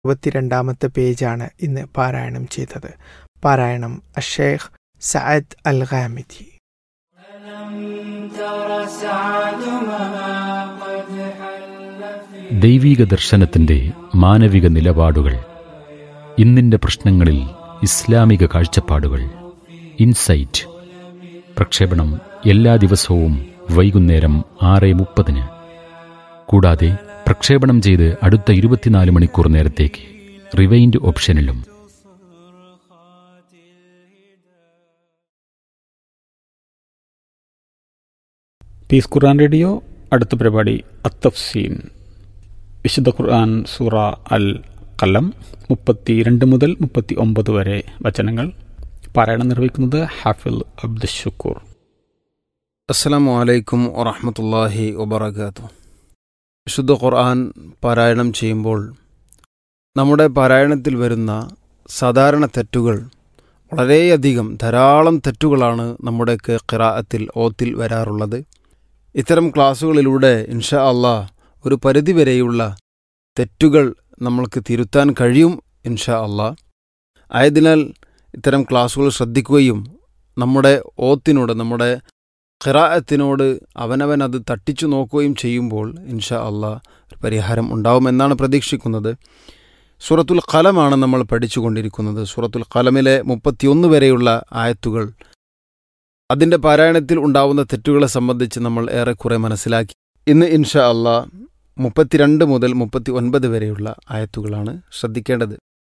ഇരുപത്തിരണ്ടാമത്തെ പേജാണ് ഇന്ന് പാരായണം ചെയ്തത് പാരായണം അഷേഖ് സഅദ് അൽ ഖാമിദി ദൈവീക ദർശനത്തിന്റെ മാനവിക നിലപാടുകൾ ഇന്നിന്റെ പ്രശ്നങ്ങളിൽ ഇസ്ലാമിക കാഴ്ചപ്പാടുകൾ ഇൻസൈറ്റ് പ്രക്ഷേപണം എല്ലാ ദിവസവും വൈകുന്നേരം ആറ് മുപ്പതിന് കൂടാതെ പ്രക്ഷേപണം ചെയ്ത് അടുത്ത ഇരുപത്തിനാല് മണിക്കൂർ നേരത്തേക്ക് റിവൈൻഡ് ഓപ്ഷനിലും പീസ് ഖുർആൻ റേഡിയോ അടുത്ത പരിപാടി അത്തഫ്സീൻ വിശുദ്ധ ഖുർആൻ സൂറ അൽ കലം മുപ്പത്തി രണ്ട് മുതൽ മുപ്പത്തി ഒമ്പത് വരെ വചനങ്ങൾ പാരായണം നിർവഹിക്കുന്നത് ഹാഫിൽ അബ്ദുഷക്കൂർ അസ്സലാമു അലൈക്കും വറഹമത്തല്ലാഹി വബർക്കാത്തു വിശുദ്ധ ഖുർആൻ പാരായണം ചെയ്യുമ്പോൾ നമ്മുടെ പാരായണത്തിൽ വരുന്ന സാധാരണ തെറ്റുകൾ വളരെയധികം ധാരാളം തെറ്റുകളാണ് നമ്മുടെയൊക്കെ ഖിറാഅത്തിൽ ഓത്തിൽ വരാറുള്ളത് ഇത്തരം ക്ലാസ്സുകളിലൂടെ ഇൻഷാ അള്ളാ ഒരു പരിധിവരെയുള്ള തെറ്റുകൾ നമ്മൾക്ക് തിരുത്താൻ കഴിയും ഇൻഷാ അള്ളാ ആയതിനാൽ ഇത്തരം ക്ലാസ്സുകൾ ശ്രദ്ധിക്കുകയും നമ്മുടെ ഓത്തിനോട് നമ്മുടെ ഖിറാഅത്തിനോട് അവനവൻ അത് തട്ടിച്ചു നോക്കുകയും ചെയ്യുമ്പോൾ ഇൻഷാ അള്ളാ ഒരു പരിഹാരം ഉണ്ടാവുമെന്നാണ് പ്രതീക്ഷിക്കുന്നത് സൂറത്തുൽ ഖലമാണ് നമ്മൾ പഠിച്ചുകൊണ്ടിരിക്കുന്നത് സൂറത്തുൽ ഖലമിലെ മുപ്പത്തിയൊന്ന് വരെയുള്ള ആയത്തുകൾ അതിൻ്റെ പാരായണത്തിൽ ഉണ്ടാവുന്ന തെറ്റുകളെ സംബന്ധിച്ച് നമ്മൾ ഏറെക്കുറെ മനസ്സിലാക്കി ഇന്ന് ഇൻഷാ അള്ളാ മുപ്പത്തിരണ്ട് മുതൽ മുപ്പത്തി ഒൻപത് വരെയുള്ള ആയത്തുകളാണ് ശ്രദ്ധിക്കേണ്ടത്